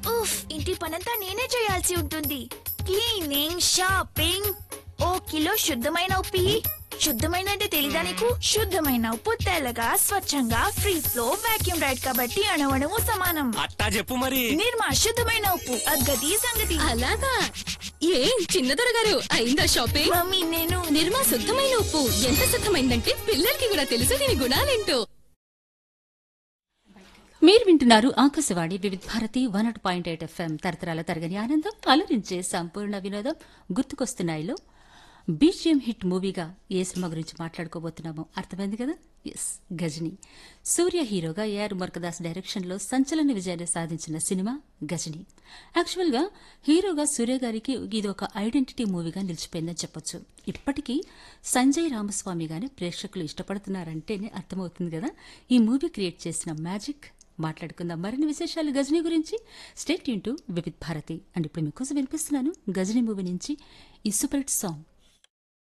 ఉఫ్ ఇంటి పనంతా నేనే చేయాల్సి ఉంటుంది క్లీనింగ్ షాపింగ్ ఓ కిలో శుద్ధమైన ఉప్పు ఇయ్యి. శుద్ధమైన అంటే తెలీదా నీకు శుద్ధమైన ఉప్పు తెల్లగా స్వచ్ఛంగా ఫ్రీ ఫ్లో వాక్యూమ్ రైడ్ కాబట్టి అణవణము సమానం అట్టా చెప్పు మరి నిర్మా శుద్ధమైన ఉప్పు అగ్గది సంగతి అలాగా ఏం చిన్నదొర గారు అయిందా షాపింగ్ మమ్మీ నేను నిర్మా శుద్ధమైన ఉప్పు ఎంత శుద్ధమైందంటే పిల్లలకి కూడా తెలుసు దీని గుణాలేంటో మీరు వింటున్నారు Akashvani Vividh Bharati one naught point eight FM తరతరాల తరగని ఆనందం అలరించే సంపూర్ణ వినోదం గుర్తుకొస్తున్నాయిలో బీజిఎం హిట్ మూవీగా ఏ సినిమా గురించి మాట్లాడుకోబోతున్నామో అర్థమైంది కదా ఎస్ గజని సూర్య హీరోగా ఏఆర్ మురకదాస్ డైరెక్షన్లో సంచలన విజయాన్ని సాధించిన సినిమా గజని యాక్చువల్గా హీరోగా సూర్య గారికి ఇది ఒక ఐడెంటిటీ మూవీగా నిలిచిపోయిందని చెప్పొచ్చు ఇప్పటికీ సంజయ్ రామస్వామి గాని ప్రేక్షకులు ఇష్టపడుతున్నారంటేనే అర్థమవుతుంది కదా ఈ మూవీ క్రియేట్ చేసిన మ్యాజిక్ మాట్లాడుకుందాం మరిన్ని విశేషాలు గజనీ గురించి స్టేట్ యూన్ టు వివిధ్ భారతి అండ్ ఇప్పుడు మీకోసం వినిపిస్తున్నాను గజనీ మూవీ నుంచి ఈ సూపర్ హిట్ సాంగ్